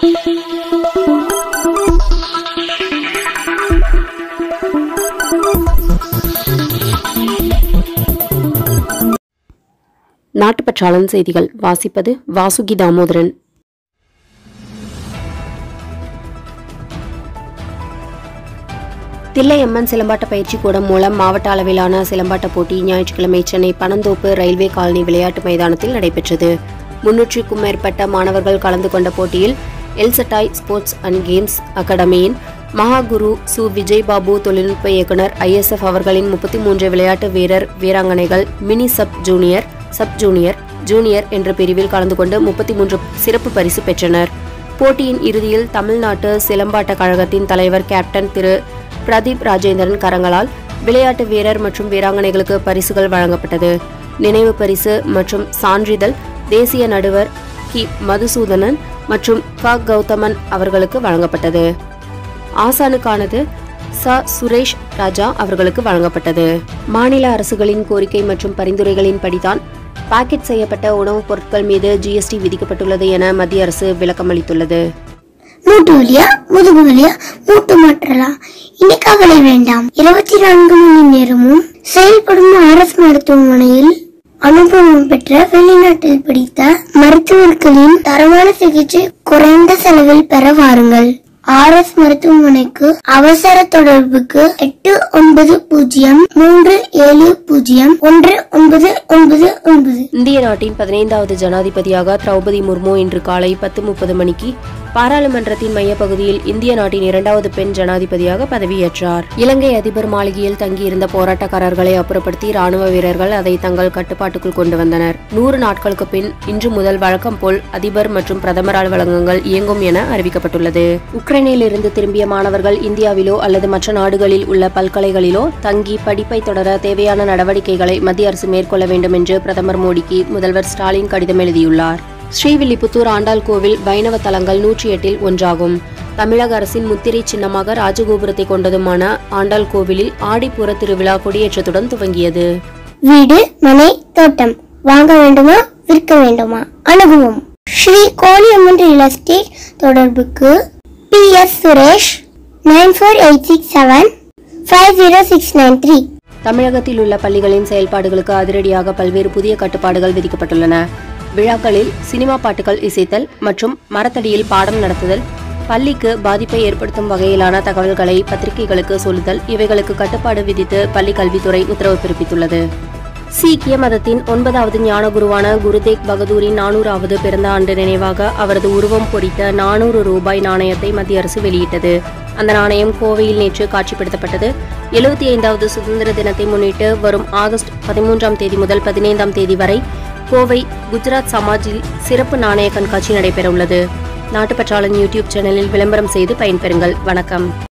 நாட்டுப்பற்றாளன் செய்திகள் வாசிப்பது வாசுகி தாமோதரன் தில்லையம்மன் சிலம்பாட்ட பயிற்சி கூடம் மூலம் மாவட்ட அளவிலான சிலம்பாட்ட போட்டி ஞாயிற்றுக்கிழமை சென்னை பனந்தோப்பு ரயில்வே காலனி விளையாட்டு மைதானத்தில் நடைபெற்றது முன்னூற்றுக்கும் மேற்பட்ட மாணவர்கள் கலந்து கொண்ட போட்டியில் எல்சட்டாய் ஸ்போர்ட்ஸ் அண்ட் கேம்ஸ் அகாடமியின் மகாகுரு சு விஜய் பாபு தொழில்நுட்ப இயக்குனர் ஐஎஸ்எஃப் அவர்களின் முப்பத்தி மூன்று விளையாட்டு வீரர் வீராங்கனைகள் mini sub junior sub junior junior என்ற பிரிவில் கலந்து கொண்டு முப்பத்தி மூன்று சிறப்பு பரிசு பெற்றனர் போட்டியின் இறுதியில் தமிழ்நாட்டு சிலம்பாட்ட கழகத்தின் தலைவர் கேப்டன் திரு பிரதீப் ராஜேந்திரன் கரங்களால் விளையாட்டு வீரர் மற்றும் வீராங்கனைகளுக்கு பரிசுகள் வழங்கப்பட்டது நினைவு பரிசு மற்றும் சான்றிதழ் தேசிய நடுவர் கி மதுசூதனன் மற்றும் க கௌதமன் அவர்களுக்கு வழங்கப்பட்டது ஆசானுக்கானது ச சுரேஷ் ராஜா அவர்களுக்கு வழங்கப்பட்டது மாநில அரசுகளின் கோரிக்கை மற்றும் பரிந்துரைகளின்படிதான் பாக்கெட் செய்யப்பட்ட உணவுப் பொருட்கள் மீது ஜிஎஸ்டி விதிக்கப்பட்டுள்ளது என மத்திய அரசு விளக்கமளித்துள்ளது மூட்டு வலியா முதுகு வலியா மூட்டு மாற்றலாம் இனி கவலை வேண்டாம் இருபத்தி நான்கு மணி நேரமும் செயல்படும் அரசு மருத்துவமனையில் அனுபவம் பெற்ற வெளிநாட்டில் படித்த மருத்துவர்களின் தரமான சிகிச்சை குறைந்த செலவில் பெற வாருங்கள் ஆர்எஸ் மருத்துவமனைக்கு அவசர தொடர்புக்கு எட்டு ஒன்பது பூஜ்ஜியம் மூன்று ஏழு பூஜ்ஜியம் ஒன்று ஒன்பது ஒன்பது ஒன்பது இந்திய நாட்டின் பதினைந்தாவது ஜனாதிபதியாக திரௌபதி முர்மு இன்று காலை பத்து முப்பது மணிக்கு பாராளுமன்றத்தின் மையப்பகுதியில் இந்திய நாட்டின் இரண்டாவது பெண் ஜனாதிபதியாக பதவியேற்றார் இலங்கை அதிபர் மாளிகையில் தங்கியிருந்த போராட்டக்காரர்களை அப்புறப்படுத்தி ராணுவ வீரர்கள் அதை தங்கள் கட்டுப்பாட்டுக்குள் கொண்டு வந்தனர் நூறு நாட்களுக்கு பின் இன்று முதல் வழக்கம் போல் அதிபர் மற்றும் பிரதமர் அலுவலகங்கள் இயங்கும் என அறிவிக்கப்பட்டுள்ளது உக்ரைனில் இருந்து திரும்பிய மாணவர்கள் இந்தியாவிலோ அல்லது மற்ற நாடுகளில் உள்ள பல்கலைகளிலோ தங்கி படிப்பை தொடர தேவையான நடவடிக்கைகளை மத்திய அரசு மேற்கொள்ள வேண்டும் என்று பிரதமர் மோடிக்கு முதல்வர் ஸ்டாலின் கடிதம் எழுதியுள்ளார் ஸ்ரீவில்லிபுத்தூர் ஆண்டாள் கோவில் வைணவ தலங்கள் நூற்றி எட்டில் ஒன்றாகும் தமிழக அரசின் முத்திரை சின்னமாக ராஜகோபுரத்தை கொண்டதுமான ஆண்டாள் கோவிலில் ஆடிப்புற திருவிழா கொடியேற்றத்துடன் துவங்கியது வீடு மனை தோட்டம் வாங்க வேண்டுமா விற்க வேண்டுமா அணுகுவோம் ஸ்ரீ கோலியம்மன் ரியல் எஸ்டேட் தொடர்புக்கு P S Suresh nine four eight six seven five zero six nine three தமிழகத்தில் உள்ள பள்ளிகளின் செயல்பாடுகளுக்கு அதிரடியாக பல்வேறு புதிய கட்டுப்பாடுகள் விதிக்கப்பட்டுள்ளன விழாக்களில் சினிமா பாட்டுகள் இசைத்தல் மற்றும் மரத்தடியில் பாடம் நடத்துதல் பள்ளிக்கு பாதிப்பை ஏற்படுத்தும் வகையிலான தகவல்களை பத்திரிகைகளுக்கு சொல்லுதல் இவைகளுக்கு கட்டுப்பாடு விதித்து பள்ளி கல்வித்துறை உத்தரவு பிறப்பித்துள்ளது சீக்கிய மதத்தின் ஒன்பதாவது ஞானகுருவான குருதேக் பகதூரின் நானூறாவது பிறந்த ஆண்டு நினைவாக அவரது உருவம் பொறித்த நானூறு ரூபாய் நாணயத்தை மத்திய அரசு வெளியிட்டது அந்த நாணயம் கோவையில் நேற்று காட்சிப்படுத்தப்பட்டது எழுபத்தி ஐந்தாவது சுதந்திர தினத்தை முன்னிட்டு வரும் ஆகஸ்ட் பதிமூன்றாம் தேதி முதல் பதினைந்தாம் தேதி வரை கோவை குஜராத் சமாஜில் சிறப்பு நாணய கண்காட்சி நடைபெறவுள்ளது நாட்டுப்பற்றாளன் யூடியூப் சேனலில் விளம்பரம் செய்து பயன்பெறுங்கள் வணக்கம்